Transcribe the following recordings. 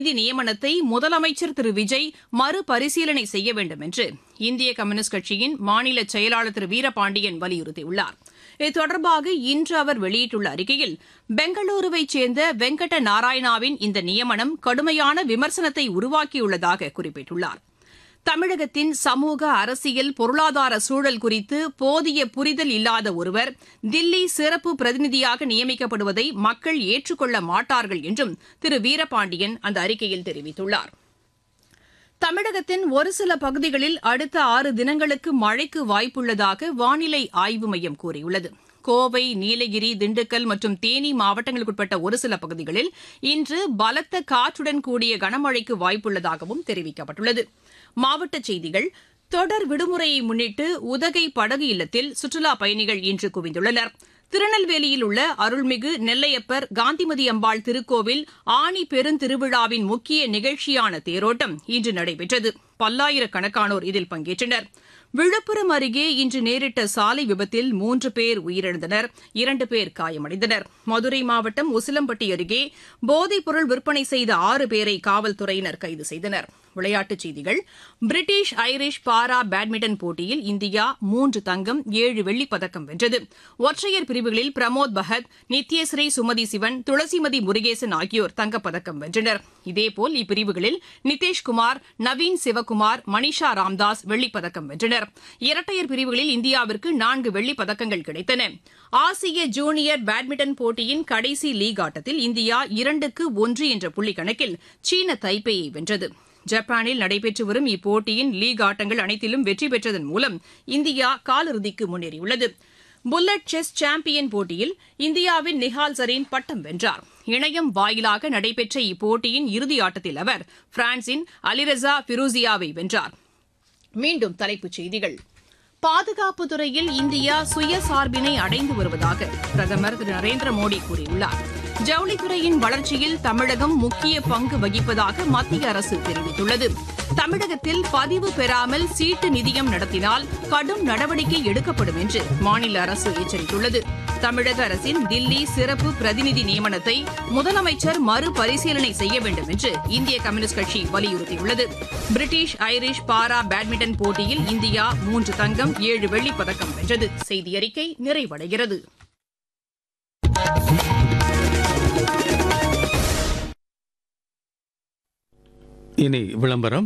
நிதி நியமனத்தை முதலமைச்சர் திரு விஜய் மறுபரிசீலனை செய்ய வேண்டும் என்று இந்திய கம்யூனிஸ்ட் கட்சியின் மாநில செயலாளர் திரு வீரபாண்டியன் வலியுறுத்தியுள்ளார் இது தொடர்பாக இன்று அவர் வெளியிட்டுள்ள அறிக்கையில் பெங்களூருவைச் சேர்ந்த வெங்கட நாராயணாவின் இந்த நியமனம் கடுமையான விமர்சனத்தை உருவாக்கியுள்ளதாக குறிப்பிட்டுள்ளார் தமிழகத்தின் சமூக அரசியல் பொருளாதார சூழல் குறித்து போதிய புரிதல் இல்லாத ஒருவர் தில்லி சிறப்பு பிரதிநிதியாக நியமிக்கப்படுவதை மக்கள் ஏற்றுக்கொள்ள மாட்டார்கள் என்றும் திரு வீரபாண்டியன் அந்த அறிக்கையில் தெரிவித்துள்ளார் தமிழகத்தின் ஒரு சில பகுதிகளில் அடுத்த ஆறு தினங்களுக்கு மழைக்கு வாய்ப்புள்ளதாக வானிலை ஆய்வு மையம் கூறியுள்ளது கோவை நீலகிரி திண்டுக்கல் மற்றும் தேனி மாவட்டங்களுக்குட்பட்ட ஒரு சில பகுதிகளில் இன்று பலத்த காற்றுடன் கூடிய கனமழைக்கு வாய்ப்புள்ளதாகவும் தெரிவிக்கப்பட்டுள்ளது மாவட்டச் செய்திகள் தொடர் விடுமுறையை முன்னிட்டு உதகை படகு இல்லத்தில் சுற்றுலாப் பயணிகள் இன்று குவிந்துள்ளனர் திருநெல்வேலியில் உள்ள அருள்மிகு நெல்லையப்பர் காந்திமதி அம்பாள் திருக்கோவில் ஆணி பெருந்திருவிழாவின் முக்கிய நிகழ்ச்சியான தேரோட்டம் இன்று நடைபெற்றது பல்லாயிரக்கணக்கானோர் இதில் பங்கேற்றனர் விழுப்புரம் அருகே இன்று நேரிட்ட சாலை விபத்தில் மூன்று பேர் உயிரிழந்தனர் இரண்டு பேர் காயமடைந்தனர் மதுரை மாவட்டம் உசிலம்பட்டி அருகே போதைப் பொருள் விற்பனை செய்த ஆறு பேரை காவல்துறையினர் கைது செய்தனர் விளையாட்டுச் செய்திகள் பிரிட்டிஷ் ஐரிஷ் பாரா பேட்மிண்டன் போட்டியில் இந்தியா மூன்று தங்கம் ஏழு வெள்ளிப் பதக்கம் வென்றது ஒற்றையர் பிரிவுகளில் பிரமோத் பகத் நித்யஸ்ரீ சுமதி சிவன் துளசிமதி முருகேசன் ஆகியோர் தங்கப்பதக்கம் வென்றனர் இதேபோல் இப்பிரிவுகளில் நிதேஷ்குமார் நவீன் சிவக்குமார் மணிஷா ராம்தாஸ் வெள்ளிப் பதக்கம் வென்றனர் இரட்டையர் பிரிவுகளில் இந்தியாவிற்கு நான்கு வெள்ளிப் பதக்கங்கள் கிடைத்தன ஆசிய ஜூனியர் பேட்மிண்டன் போட்டியின் கடைசி லீக் ஆட்டத்தில் இந்தியா இரண்டுக்கு ஒன்று என்ற புள்ளி கணக்கில் சீன தைப்பேயை வென்றது ஜப்பானில் நடைபெற்று வரும் இப்போட்டியின் லீக் ஆட்டங்கள் அனைத்திலும் வெற்றி பெற்றதன் மூலம் இந்தியா காலிறுதிக்கு முன்னேறியுள்ளது புல்லட் செஸ் சாம்பியன் போட்டியில் இந்தியாவின் நிஹால் சரீன் பட்டம் வென்றார் இணையம் வாயிலாக நடைபெற்ற இப்போட்டியின் இறுதி ஆட்டத்தில் அவர் பிரான்சின் அலிரசா பிரோசியாவை வென்றார் மீண்டும் தலைப்புச் செய்திகள் பாதுகாப்பு துறையில் இந்தியா சுயசார்பினை அடைந்து வருவதாக பிரதமர் திரு நரேந்திர மோடி கூறியுள்ளார் ஜவுளித்துறையின் வளர்ச்சியில் தமிழகம் முக்கிய பங்கு வகிப்பதாக மத்திய அரசு தெரிவித்துள்ளது தமிழகத்தில் பதிவு பெறாமல் சீட்டு நிதியம் நடத்தினால் கடும் நடவடிக்கை எடுக்கப்படும் என்று மாநில அரசு எச்சரித்துள்ளது தமிழக அரசின் தில்லி சிறப்பு பிரதிநிதி நியமனத்தை முதலமைச்சர் மறுபரிசீலனை செய்ய வேண்டும் என்று இந்திய கம்யூனிஸ்ட் கட்சி வலியுறுத்தியுள்ளது பிரிட்டிஷ் ஐரிஷ் பாரா பேட்மிண்டன் போட்டியில் இந்தியா மூன்று தங்கம் ஏழு வெள்ளிப் பதக்கம் வென்றது செய்தி அறிக்கை நிறைவடைகிறது இனி விளம்பரம்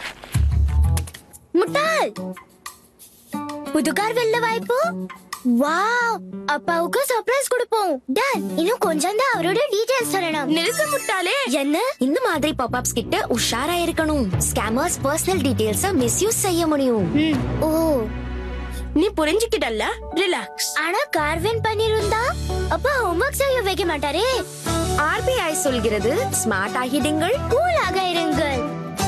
முட்டாள் புது கார் வெல்ல வாய்ப்பு வாவ் அப்பாவுக்கு சர்ப்ரைஸ் கொடுப்போம் டன் இன்னும் கொஞ்சம் தான் அவரோட டீடைல்ஸ் சொல்லணும் நிறுத்து முட்டாளே என்ன இந்த மாதிரி பாப்அப்ஸ் கிட்ட உஷாரா இருக்கணும் ஸ்கேமர்ஸ் பர்சனல் டீடைல்ஸ் மிஸ்யூஸ் செய்ய முடியும் ம், ஓ நீ புரிஞ்சுக்கிட்டல்ல ரிலாக்ஸ் ஆனா கார் வின் பண்ணிருந்தா அப்பா ஹோம்வொர்க் செய்ய வைக்க மாட்டாரே ஆர்பிஐ சொல்கிறது ஸ்மார்ட் ஆகிடுங்கள் கூலாக இருங்கள்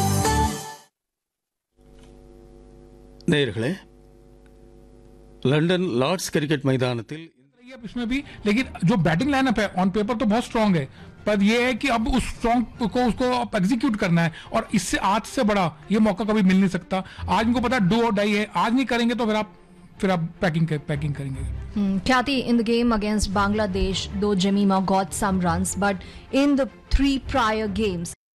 நேயர்களே லண்டன் லார்ட்ஸ் கிரிக்கெட் மைதானத்தில் रही है इसमें भी लेकिन जो बैटिंग लाइनअप है ऑन पेपर तो बहुत स्ट्रांग है पर यह है कि अब उस स्ट्रांग को उसको अब एग्जीक्यूट करना है और इससे आज से बड़ा ये मौका कभी मिल नहीं सकता आज इनको पता है डू और डाई है आज नहीं करेंगे तो फिर आप फिर आप पैकिंग पैकिंग करेंगे Hmm, Khyati in the game against Bangladesh, though Jemima got some runs, but in the three prior games,